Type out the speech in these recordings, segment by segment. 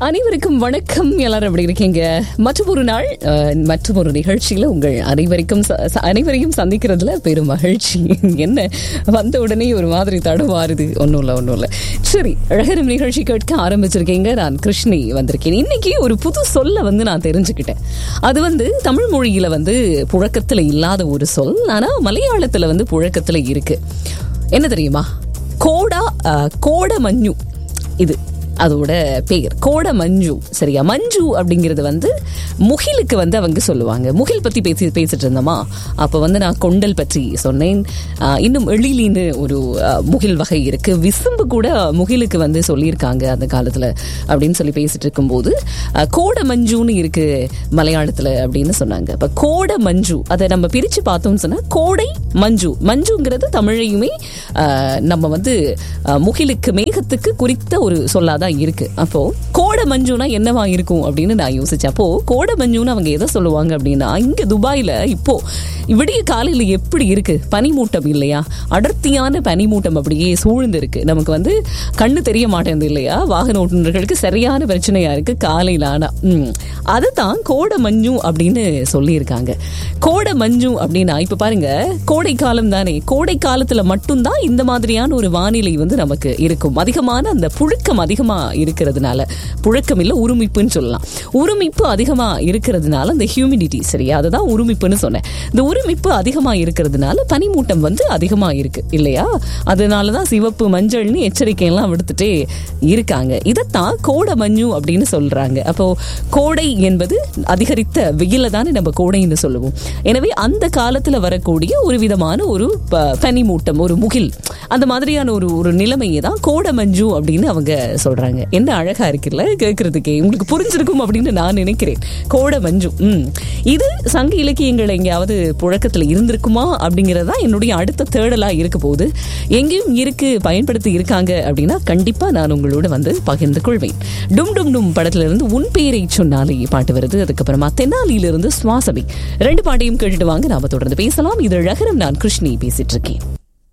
அனைவருக்கும் வணக்கம் எல்லாரும் எப்படி இருக்கீங்க மற்றும் ஒரு நாள் அஹ், மற்றும் ஒரு நிகழ்ச்சியில உங்கள் அனைவருக்கும் ச- ச- அனைவரையும் சந்திக்கிறதுல பெரும் மகிழ்ச்சி என்ன வந்த உடனே ஒரு மாதிரி தடுமாறுது ஒன்றும் இல்லை ஒன்றும் இல்லை சரி அழகரும் நிகழ்ச்சி கேட்க ஆரம்பிச்சிருக்கீங்க நான் கிருஷ்ணி வந்திருக்கேன் இன்னைக்கு ஒரு புது சொல்ல வந்து நான் தெரிஞ்சுக்கிட்டேன் அது வந்து தமிழ் மொழியில வந்து புழக்கத்துல இல்லாத ஒரு சொல் ஆனா மலையாளத்துல வந்து புழக்கத்துல இருக்கு என்ன தெரியுமா கோடா அஹ், கோட மஞ்சு இது அதோட பேர் கோட மஞ்சு சரியா மஞ்சு அப்படிங்கிறது வந்து முகிலுக்கு வந்து அவங்க சொல்லுவாங்க முகில் பத்தி பேசி பேசிட்டு இருந்தோமா அப்ப வந்து நான் கொண்டல் பற்றி சொன்னேன் ஆஹ் இன்னும் எழிலின்னு ஒரு ஆஹ், முகில் வகை இருக்கு விசும்பு கூட முகிலுக்கு வந்து சொல்லியிருக்காங்க அந்த காலத்துல அப்படின்னு சொல்லி பேசிட்டு இருக்கும்போது ஆஹ், கோட மஞ்சுன்னு இருக்கு மலையாளத்துல அப்படின்னு சொன்னாங்க அப்ப கோட மஞ்சு அதை நம்ம பிரிச்சு பார்த்தோம்னு சொன்னா கோடை மஞ்சு மஞ்சுங்கிறது தமிழையுமே ஆஹ், நம்ம வந்து ஆஹ், முகிலுக்கு மேகத்துக்கு குறித்த ஒரு சொல்லாதான் இருக்கு அப்போ கோட மஞ்சுனா என்னவா இருக்கும் அப்படின்னு நான் யோசிச்சேன் அப்போ கோட மஞ்சுன்னு அவங்க எதை சொல்லுவாங்க அப்படின்னா இங்க துபாயில இப்போ விடிய காலையில எப்படி இருக்கு பனிமூட்டம் இல்லையா அடர்த்தியான பனிமூட்டம் அப்படியே சூழ்ந்து இருக்கு நமக்கு வந்து கண்ணு தெரிய மாட்டேங்குது இல்லையா வாகன ஓட்டுநர்களுக்கு சரியான பிரச்சனையா இருக்கு காலையில ஆனா ம். அதுதான் கோட மஞ்சு அப்படின்னு சொல்லியிருக்காங்க கோட மஞ்சு அப்படின்னா இப்ப பாருங்க கோடை காலம் தானே கோடை காலத்துல மட்டும்தான் இந்த மாதிரியான ஒரு வானிலை வந்து நமக்கு இருக்கும் அதிகமான அந்த புழுக்கம் அதிகமா இருக்கிறதுனால புழுக்கம் இல்ல உருமிப்புன்னு சொல்லலாம் உருமிப்பு அதிகமா இருக்கிறதுனால அந்த ஹியூமிடிட்டி சரியா அதுதான் உருமிப்புன்னு சொன்னேன் இந்த உருமிப்பு அதிகமா இருக்கிறதுனால பனிமூட்டம் வந்து அதிகமா இருக்கு இல்லையா அதனாலதான் சிவப்பு மஞ்சள்னு எச்சரிக்கை எல்லாம் விடுத்துட்டே இருக்காங்க இதைத்தான் கோட மஞ்சு அப்படின்னு சொல்றாங்க அப்போ கோடை என்பது அதிகரித்த வெயில தானே நம்ம கோடைன்னு சொல்லுவோம் எனவே அந்த காலத்துல வரக்கூடிய ஒரு விதமான ஒரு ப- பனிமூட்டம் ஒரு முகில் அந்த மாதிரியான ஒரு ஒரு நிலைமையை தான் கோட மஞ்சு அப்படின்னு அவங்க சொல்றாங்க என்ன அழகா இருக்குல்ல கேட்கறதுக்கே உங்களுக்கு புரிஞ்சிருக்கும் அப்படின்னு நான் நினைக்கிறேன் கோட மஞ்சு ம் இது சங்க இலக்கியங்கள் எங்கேயாவது புழக்கத்துல இருந்திருக்குமா அப்படிங்கிறது தான் என்னுடைய அடுத்த தேடலா இருக்க போகுது எங்கேயும் இருக்கு பயன்படுத்தி இருக்காங்க அப்படின்னா கண்டிப்பா நான் உங்களோட வந்து பகிர்ந்து கொள்வேன் டும் டும் டும் படத்துல இருந்து உன் பேரை சொன்னாலே பாட்டு வருது அதுக்கப்புறமா தென்னாலியில இருந்து சுவாசமி ரெண்டு பாட்டையும் கேட்டுட்டு வாங்க நாம தொடர்ந்து பேசலாம் இது அழகரம் நான் கிருஷ்ணி பேசிட்டு இருக்கேன்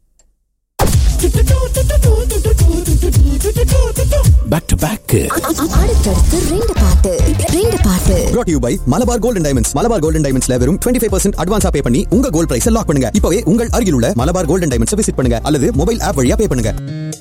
பேக் டு பேக் அடுத்தடுத்து ரெண்டு பாட்டு ரெண்டு பாட்டு brought to you by Malabar golden diamonds Malabar golden டைமண்ட்ஸ்ல வெறும் 25% ஃபைவ் பர்சன்ட் அட்வான்ஸா பே பண்ணி உங்க கோல்ட் பிரைஸ் லாக் பண்ணுங்க இப்பவே உங்கள் அருகில் உள்ள மலபார் கோல்டன் டைமண்ட்ஸ் விசிட் பண்ணுங்க அல்லது மொபைல் ஆப் வழியா பே பண்ணுங்க